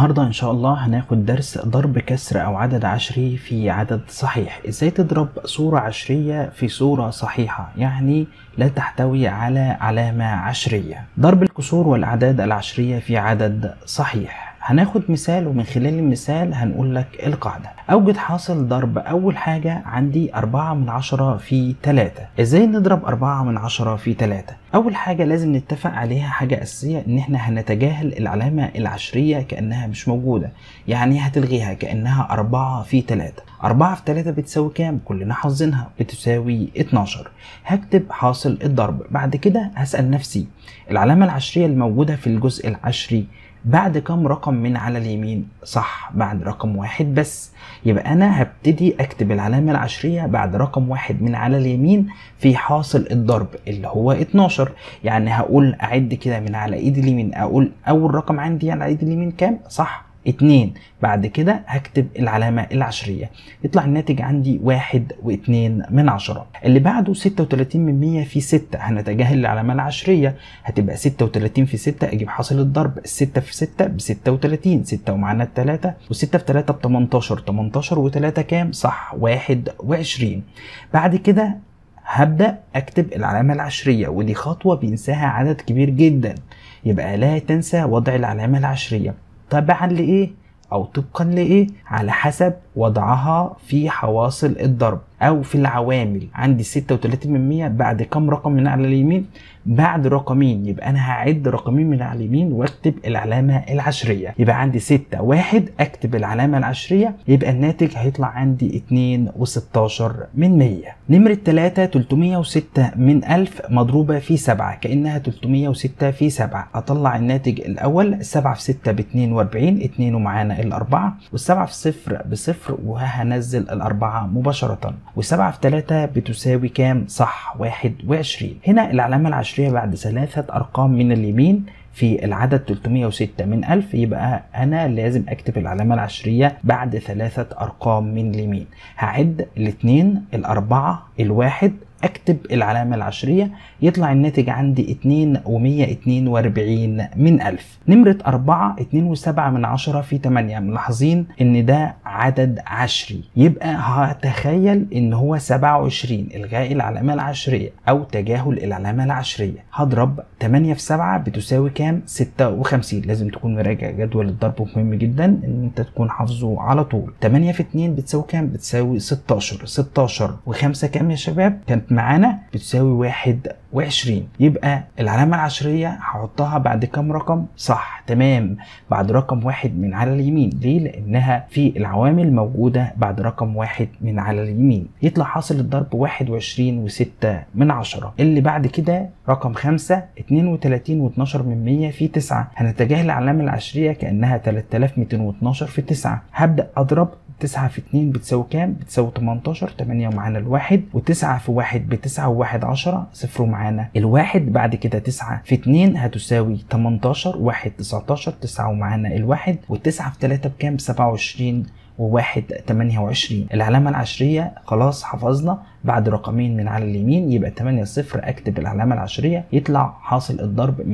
النهاردة إن شاء الله هناخد درس ضرب كسر أو عدد عشري في عدد صحيح إزاي تضرب صورة عشرية في صورة صحيحة يعني لا تحتوي على علامة عشرية ضرب الكسور والأعداد العشرية في عدد صحيح هناخد مثال ومن خلال المثال هنقول لك القاعدة أوجد حاصل ضرب أول حاجة عندي أربعة من عشرة في تلاتة إزاي نضرب أربعة من عشرة في تلاتة أول حاجة لازم نتفق عليها حاجة أساسية إن إحنا هنتجاهل العلامة العشرية كأنها مش موجودة يعني هتلغيها كأنها أربعة في تلاتة أربعة في تلاتة بتساوي كام؟ كلنا حافظينها بتساوي 12 هكتب حاصل الضرب بعد كده هسأل نفسي العلامة العشرية الموجودة في الجزء العشري بعد كم رقم من على اليمين صح بعد رقم واحد بس يبقى انا هبتدي اكتب العلامة العشرية بعد رقم واحد من على اليمين في حاصل الضرب اللي هو 12 يعني هقول اعد كده من على ايدي اليمين اقول اول رقم عندي على ايدي اليمين كام صح اتنين بعد كده هكتب العلامة العشرية يطلع الناتج عندي واحد واتنين من عشرة اللي بعده ستة وتلاتين من مية في ستة هنتجاهل العلامة العشرية هتبقى ستة وتلاتين في ستة اجيب حاصل الضرب الستة في ستة بستة وتلاتين ستة ومعانا التلاتة وستة في تلاتة بتمنتاشر تمنتاشر وتلاتة كام صح واحد وعشرين بعد كده هبدأ أكتب العلامة العشرية ودي خطوة بينساها عدد كبير جدا يبقى لا تنسى وضع العلامة العشرية تبعا لإيه أو طبقا لإيه على حسب وضعها في حواصل الضرب أو في العوامل عندي 36 من 100 بعد كم رقم من على اليمين بعد رقمين يبقى أنا هعد رقمين من على اليمين وأكتب العلامة العشرية يبقى عندي 6 واحد أكتب العلامة العشرية يبقى الناتج هيطلع عندي 2 و16 من 100 نمرة 3 306 من 1000 مضروبة في 7 كأنها 306 في 7 أطلع الناتج الأول 7 في 6 ب 42 2 ومعانا الأربعة والسبعة في صفر بصفر وهنزل الأربعة مباشرة وسبعة في تلاتة بتساوي كام؟ صح واحد وعشرين هنا العلامة العشرية بعد ثلاثة أرقام من اليمين في العدد 306 من 1000 يبقى أنا لازم أكتب العلامة العشرية بعد ثلاثة أرقام من اليمين هعد الاثنين الأربعة الواحد اكتب العلامة العشرية يطلع الناتج عندي 2 و142 من 1000 نمرة 4 2 و7 من 10 في 8 ملاحظين ان ده عدد عشري يبقى هتخيل ان هو 27 الغاء العلامة العشرية او تجاهل العلامة العشرية هضرب 8 في 7 بتساوي كام 56 لازم تكون مراجع جدول الضرب مهم جدا ان انت تكون حافظه على طول 8 في 2 بتساوي كام بتساوي 16 16 و5 كام يا شباب كانت معانا بتساوي واحد وعشرين يبقى العلامة العشرية هحطها بعد كام رقم صح تمام بعد رقم واحد من على اليمين ليه لانها في العوامل موجودة بعد رقم واحد من على اليمين يطلع حاصل الضرب واحد وعشرين وستة من عشرة اللي بعد كده رقم خمسة اتنين وتلاتين واتناشر من مية في تسعة هنتجاهل العلامة العشرية كأنها تلات آلاف ميتين واتناشر في تسعة هبدأ أضرب 9 في 2 بتساوي كام؟ بتساوي 18 8 ومعانا الواحد و9 في 1 ب 9 و1 10 صفر ومعانا الواحد بعد كده 9 في 2 هتساوي 18 1 19 9 ومعانا الواحد و9 في 3 بكام؟ ب 27 وواحد 28 العلامة العشرية خلاص حفظنا بعد رقمين من على اليمين يبقى 8 صفر اكتب العلامة العشرية يطلع حاصل الضرب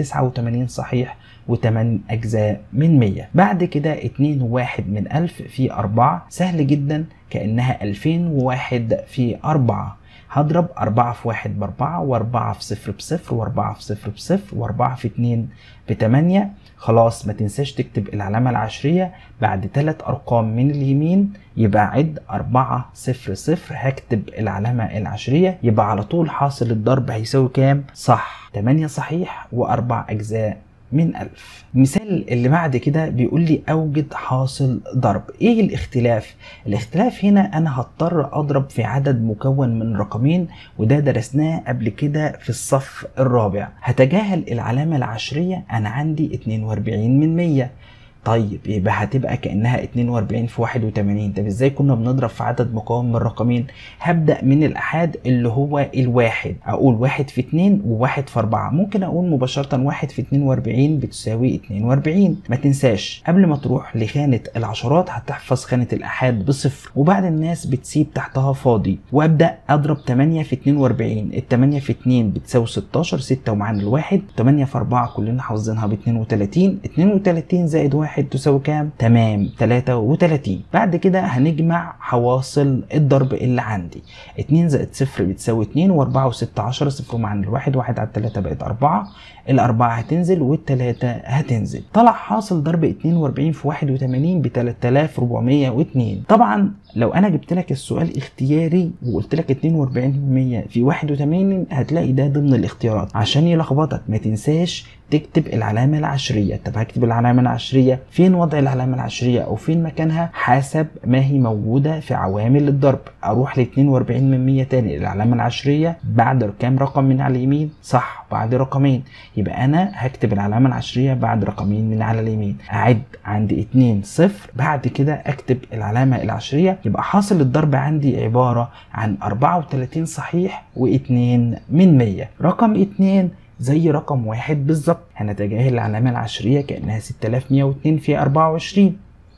289 صحيح و8 أجزاء من 100 بعد كده 2 و1 من 1000 في 4 سهل جدا كأنها 2001 في 4 هضرب 4 في 1 ب 4 و4 في 0 بصفر و4 في 0 بصفر و4 في 2 ب 8 خلاص ما تنساش تكتب العلامة العشرية بعد 3 أرقام من اليمين يبقى عد 4 0 0 هكتب العلامة العشرية يبقى على طول حاصل الضرب هيساوي كام؟ صح 8 صحيح و4 أجزاء من ألف المثال اللي بعد كده بيقول لي أوجد حاصل ضرب إيه الاختلاف؟ الاختلاف هنا أنا هضطر أضرب في عدد مكون من رقمين وده درسناه قبل كده في الصف الرابع هتجاهل العلامة العشرية أنا عندي 42 من 100 طيب يبقى هتبقى كانها 42 في 81 طب ازاي كنا بنضرب في عدد مكون من رقمين هبدا من الاحاد اللي هو الواحد اقول واحد في 2 وواحد في 4 ممكن اقول مباشره واحد في 42 بتساوي 42 ما تنساش قبل ما تروح لخانه العشرات هتحفظ خانه الاحاد بصفر وبعد الناس بتسيب تحتها فاضي وابدا اضرب 8 في 42 ال 8 في 2 بتساوي 16 6 ومعانا الواحد 8 في 4 كلنا حافظينها ب 32 32 زائد 1 واحد تساوي كام تمام 33 بعد كده هنجمع حواصل الضرب اللي عندي 2 زائد صفر بتساوي 2 و4 و6 10 صفر مع الواحد واحد على 3 بقت 4 الأربعة هتنزل والتلاتة هتنزل طلع حاصل ضرب 42 في 81 ب 3402 طبعا لو انا جبت لك السؤال اختياري وقلت لك 42% في 81 هتلاقي ده ضمن الاختيارات عشان يلخبطك ما تنساش تكتب العلامة العشرية طب هكتب العلامة العشرية فين وضع العلامة العشرية او فين مكانها حسب ما هي موجودة في عوامل الضرب اروح ل 42 من 100 تاني العلامة العشرية بعد كام رقم من على اليمين صح بعد رقمين يبقى انا هكتب العلامة العشرية بعد رقمين من على اليمين اعد عندي 2 صفر بعد كده اكتب العلامة العشرية يبقى حاصل الضرب عندي عبارة عن 34 صحيح و2 من 100 رقم 2 زي رقم واحد بالظبط هنتجاهل العلامة العشرية كأنها 6102 في 24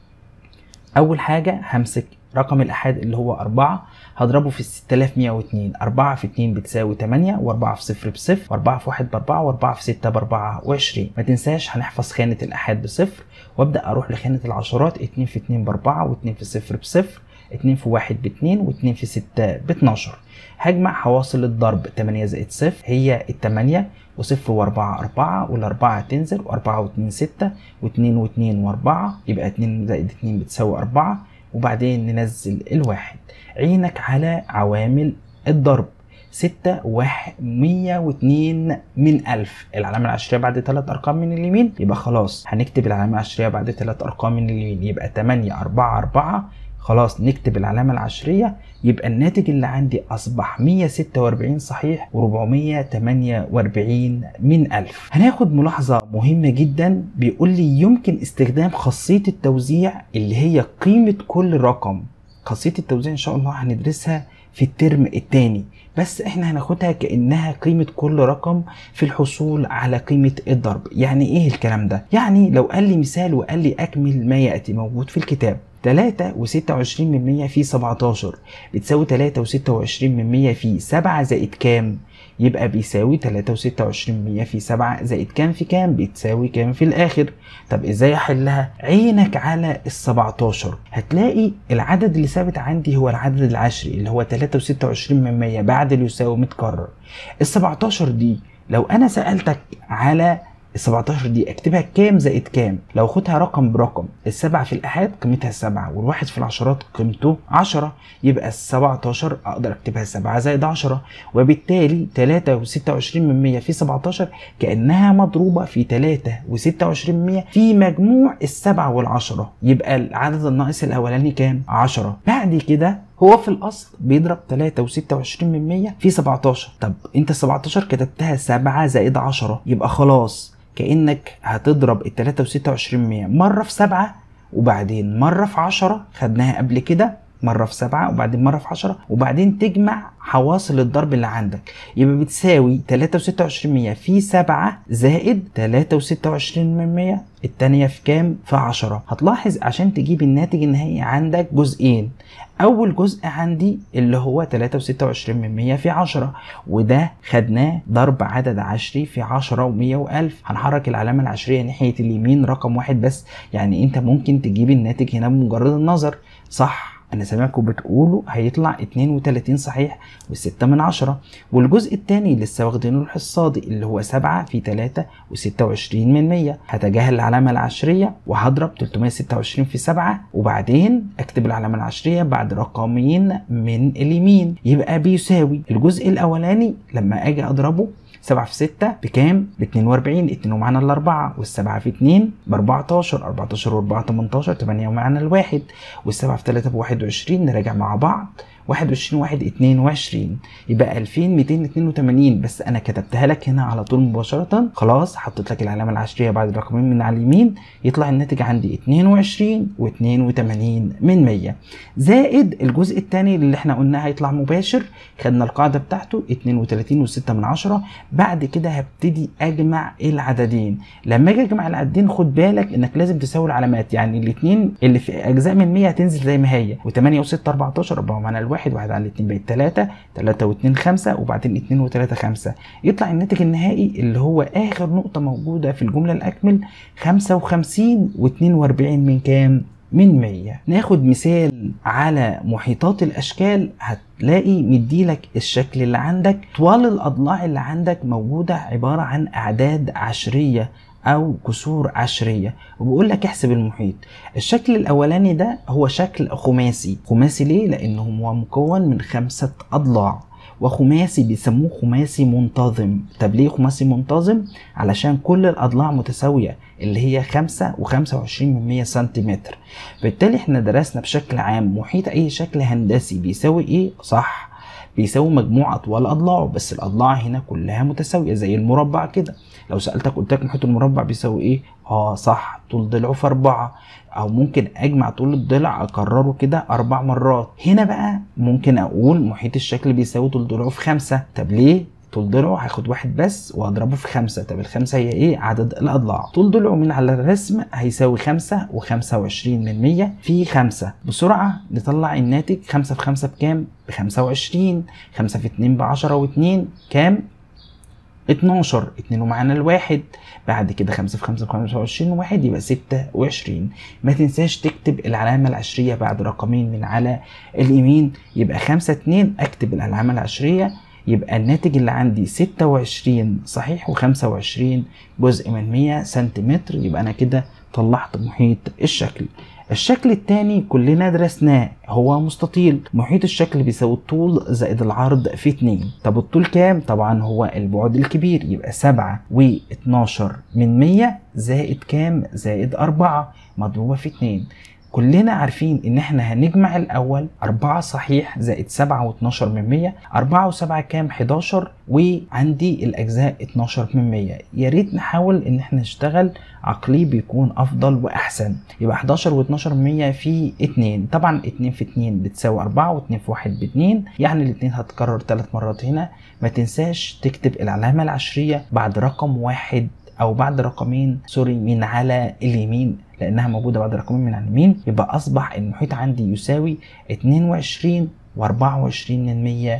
أول حاجة همسك رقم الأحاد اللي هو 4 هضربه في 6102 4 في 2 بتساوي 8 و4 في 0 بصفر و4 في 1 ب 4 و4 في 6 ب 24 ما تنساش هنحفظ خانة الأحاد بصفر وابدأ أروح لخانة العشرات 2 في 2 ب 4 و2 في 0 بصفر 2 في 1 ب 2 و2 في 6 ب 12 هجمع حواصل الضرب 8 زائد 0 هي ال 8 و0 و4 4 والأربعة تنزل و4 و2 6 و2 و2 و4 يبقى 2 زائد 2 بتساوي 4 وبعدين ننزل الواحد عينك على عوامل الضرب ستة واحد مية واتنين من ألف العلامة العشرية بعد ثلاث أرقام من اليمين يبقى خلاص هنكتب العلامة العشرية بعد ثلاث أرقام من اليمين يبقى تمانية أربعة أربعة خلاص نكتب العلامة العشرية يبقى الناتج اللي عندي أصبح 146 صحيح و448 من ألف هناخد ملاحظة مهمة جدا بيقول لي يمكن استخدام خاصية التوزيع اللي هي قيمة كل رقم خاصية التوزيع إن شاء الله هندرسها في الترم الثاني بس احنا هناخدها كانها قيمه كل رقم في الحصول على قيمه الضرب يعني ايه الكلام ده يعني لو قال لي مثال وقال لي اكمل ما ياتي موجود في الكتاب 3 و26 من 100 في 17 بتساوي 3 و26 من 100 في 7 زائد كام؟ يبقى بيساوي 3 و26 من 100 في 7 زائد كام في كام؟ بتساوي كام في الآخر؟ طب ازاي احلها؟ عينك على ال 17 هتلاقي العدد اللي ثابت عندي هو العدد العشري اللي هو 3 و26 من 100 بعد اللي يساوي متكرر. ال 17 دي لو انا سألتك على ال 17 دي اكتبها كام زائد كام لو خدها رقم برقم السبعة في الأحاد قيمتها سبعة والواحد في العشرات قيمته 10 يبقى ال 17 أقدر أكتبها 7 زائد 10 وبالتالي 3 و26 من 100 في 17 كأنها مضروبة في 3 و26 من 100 في مجموع السبعة والعشرة يبقى العدد الناقص الأولاني كام 10 بعد كده هو في الاصل بيضرب 3 و26 من 100 في 17 طب انت 17 كتبتها 7 زائد 10 يبقى خلاص كانك هتضرب ال 3 و26 من 100 مره في 7 وبعدين مره في 10 خدناها قبل كده مرة في سبعة وبعدين مرة في عشرة وبعدين تجمع حواصل الضرب اللي عندك يبقى بتساوي تلاتة وستة وعشرين مية في سبعة زائد تلاتة وستة وعشرين من مية التانية في كام؟ في عشرة هتلاحظ عشان تجيب الناتج النهائي عندك جزئين أول جزء عندي اللي هو تلاتة وستة وعشرين من مية في عشرة وده خدناه ضرب عدد عشري في عشرة ومية وألف هنحرك العلامة العشرية ناحية اليمين رقم واحد بس يعني أنت ممكن تجيب الناتج هنا بمجرد النظر صح انا سامعكم بتقولوا هيطلع 32 صحيح و6 من عشرة والجزء الثاني لسه واخدينه الحصادي اللي هو 7 في 3 و26 من 100 هتجاهل العلامه العشريه وهضرب 326 في 7 وبعدين اكتب العلامه العشريه بعد رقمين من اليمين يبقى بيساوي الجزء الاولاني لما اجي اضربه 7 في 6 بكام؟ ب 42 2 ومعانا الأربعة والسبعة في 2 ب 14 14 و4 18 8 ومعانا الواحد والسبعة في 3 ب 21 نراجع مع بعض 21 واحد 22 يبقى 2282 بس انا كتبتها لك هنا على طول مباشره خلاص حطيت لك العلامه العشريه بعد الرقمين من على اليمين يطلع الناتج عندي 22 و82 من 100 زائد الجزء الثاني اللي احنا قلنا هيطلع مباشر خدنا القاعده بتاعته 32 و6 من 10 بعد كده هبتدي اجمع العددين لما اجي اجمع العددين خد بالك انك لازم تساوي العلامات يعني الاثنين اللي في اجزاء من 100 هتنزل زي ما هي و8 و6 14 4 معانا الواحد الواحد واحد على الاتنين بقت تلاتة تلاتة واتنين خمسة وبعدين اتنين وتلاتة خمسة يطلع الناتج النهائي اللي هو آخر نقطة موجودة في الجملة الأكمل خمسة وخمسين واتنين وأربعين من كام؟ من 100 ناخد مثال على محيطات الاشكال هتلاقي مديلك الشكل اللي عندك طوال الاضلاع اللي عندك موجوده عباره عن اعداد عشريه او كسور عشريه وبيقول لك احسب المحيط الشكل الاولاني ده هو شكل خماسي خماسي ليه لانه هو مكون من خمسه اضلاع وخماسي بيسموه خماسي منتظم طب ليه خماسي منتظم علشان كل الاضلاع متساويه اللي هي 5 و25 من 100 سنتيمتر بالتالي احنا درسنا بشكل عام محيط اي شكل هندسي بيساوي ايه صح بيساوي مجموع اطوال اضلاعه بس الاضلاع هنا كلها متساويه زي المربع كده لو سالتك قلت لك محيط المربع بيساوي ايه اه صح طول ضلعه في أربعة أو ممكن أجمع طول الضلع أكرره كده أربع مرات هنا بقى ممكن أقول محيط الشكل بيساوي طول ضلعه في خمسة طب ليه؟ طول ضلعه هاخد واحد بس واضربه في خمسة طب الخمسة هي ايه عدد الأضلاع طول ضلعه من على الرسم هيساوي خمسة وخمسة وعشرين من مية في خمسة بسرعة نطلع الناتج خمسة في خمسة بكام بخمسة وعشرين خمسة في اتنين بعشرة واتنين كام 12 2 ومعانا الواحد بعد كده 5 في 5 ب 25 واحد يبقى 26 ما تنساش تكتب العلامة العشرية بعد رقمين من على اليمين يبقى 5 2 اكتب العلامة العشرية يبقى الناتج اللي عندي 26 صحيح و25 جزء من 100 سنتيمتر يبقى انا كده طلعت محيط الشكل الشكل الثاني كلنا درسناه هو مستطيل محيط الشكل بيساوي الطول زائد العرض في 2 طب الطول كام طبعا هو البعد الكبير يبقى 7 و12 من 100 زائد كام زائد 4 مضروبة في 2 كلنا عارفين ان احنا هنجمع الاول 4 صحيح زائد 7 و12 من 100 4 و7 كام 11 وعندي الاجزاء 12 من 100 يا ريت نحاول ان احنا نشتغل عقلي بيكون افضل واحسن يبقى 11 و12 من 100 في 2 طبعا 2 في 2 بتساوي 4 و2 في 1 ب 2 يعني الاثنين هتكرر ثلاث مرات هنا ما تنساش تكتب العلامه العشريه بعد رقم واحد او بعد رقمين سوري من على اليمين لانها موجوده بعد رقمين من على اليمين يبقى اصبح المحيط عندي يساوي 22 و24 من 100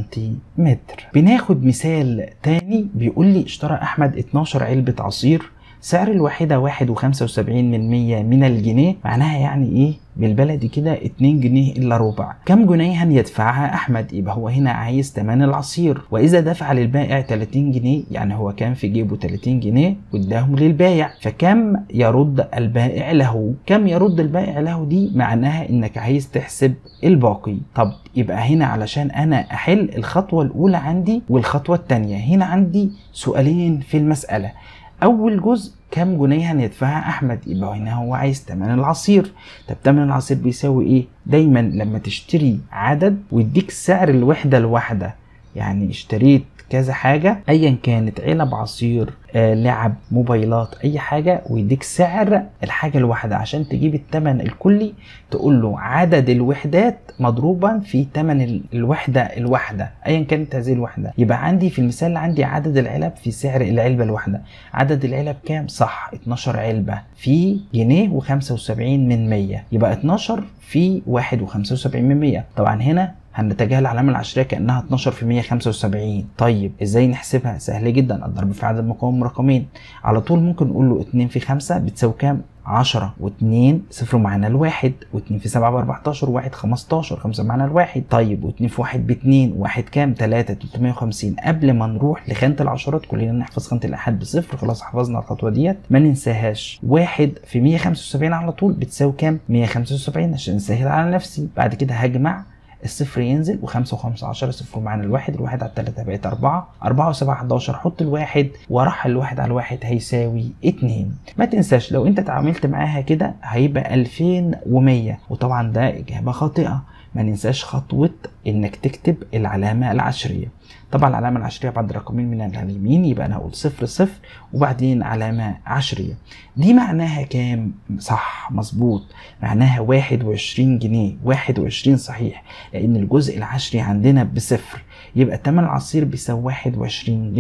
سنتيمتر بناخد مثال تاني بيقول لي اشترى احمد 12 علبه عصير سعر الواحدة واحد وخمسة وسبعين من مية من الجنيه معناها يعني ايه بالبلدي كده اتنين جنيه الا ربع كم جنيها يدفعها احمد يبقى هو هنا عايز تمن العصير واذا دفع للبائع 30 جنيه يعني هو كان في جيبه 30 جنيه واداهم للبائع فكم يرد البائع له كم يرد البائع له دي معناها انك عايز تحسب الباقي طب يبقى هنا علشان انا احل الخطوة الاولى عندي والخطوة الثانية هنا عندي سؤالين في المسألة اول جزء كام جنيه هندفعها احمد يبقى هنا هو عايز تمن العصير طب تمن العصير بيساوي ايه دايما لما تشتري عدد ويديك سعر الوحده الواحده يعني اشتريت كذا حاجة ايا كانت علب عصير آه لعب موبايلات اي حاجة ويديك سعر الحاجة الواحدة عشان تجيب التمن الكلي تقول له عدد الوحدات مضروبا في تمن الوحدة الواحدة ايا كانت هذه الوحدة يبقى عندي في المثال اللي عندي عدد العلب في سعر العلبة الواحدة عدد العلب كام صح 12 علبة في جنيه و75 من 100 يبقى 12 في 1 و75 من 100 طبعا هنا هنتجاهل العلامة العشرية كأنها 12 في 175 طيب ازاي نحسبها سهل جدا الضرب في عدد مقاوم مرقمين على طول ممكن نقول له 2 في 5 بتساوي كام 10 و2 صفر معانا الواحد و2 في 7 ب 14 واحد 15 5 معانا الواحد طيب و2 في 1 ب 2 واحد كام 3 350 قبل ما نروح لخانة العشرات كلنا نحفظ خانة الأحاد بصفر خلاص حفظنا الخطوة ديت ما ننساهاش واحد في 175 على طول بتساوي كام 175 عشان نسهل على نفسي بعد كده هجمع الصفر ينزل وخمسة وخمسة عشرة صفر معانا الواحد الواحد على التلاتة بقت أربعة أربعة وسبعة حداشر حط الواحد وراح الواحد على الواحد هيساوي اتنين ما تنساش لو أنت اتعاملت معاها كده هيبقى ألفين ومية وطبعا ده إجابة خاطئة ما ننساش خطوة إنك تكتب العلامة العشرية طبعا العلامة العشرية بعد رقمين من اليمين يبقى أنا أقول صفر صفر وبعدين علامة عشرية دي معناها كام؟ صح مظبوط معناها واحد وعشرين جنيه واحد وعشرين صحيح لأن الجزء العشري عندنا بصفر يبقى تمن العصير بيساوي واحد وعشرين جنيه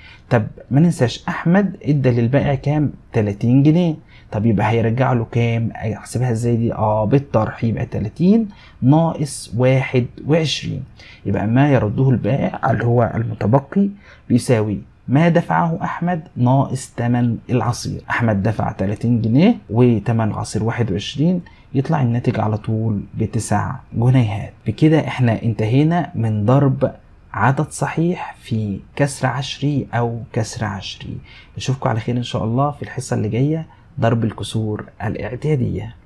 طب ما ننساش احمد ادى للبائع كام 30 جنيه طب يبقى هيرجع له كام احسبها ازاي دي اه بالطرح يبقى 30 ناقص 21 يبقى ما يرده البائع اللي هو المتبقي بيساوي ما دفعه احمد ناقص ثمن العصير احمد دفع 30 جنيه وثمن العصير 21 يطلع الناتج على طول بتسع جنيهات بكده احنا انتهينا من ضرب عدد صحيح في كسر عشري او كسر عشري نشوفكم على خير ان شاء الله في الحصه اللي جايه ضرب الكسور الاعتياديه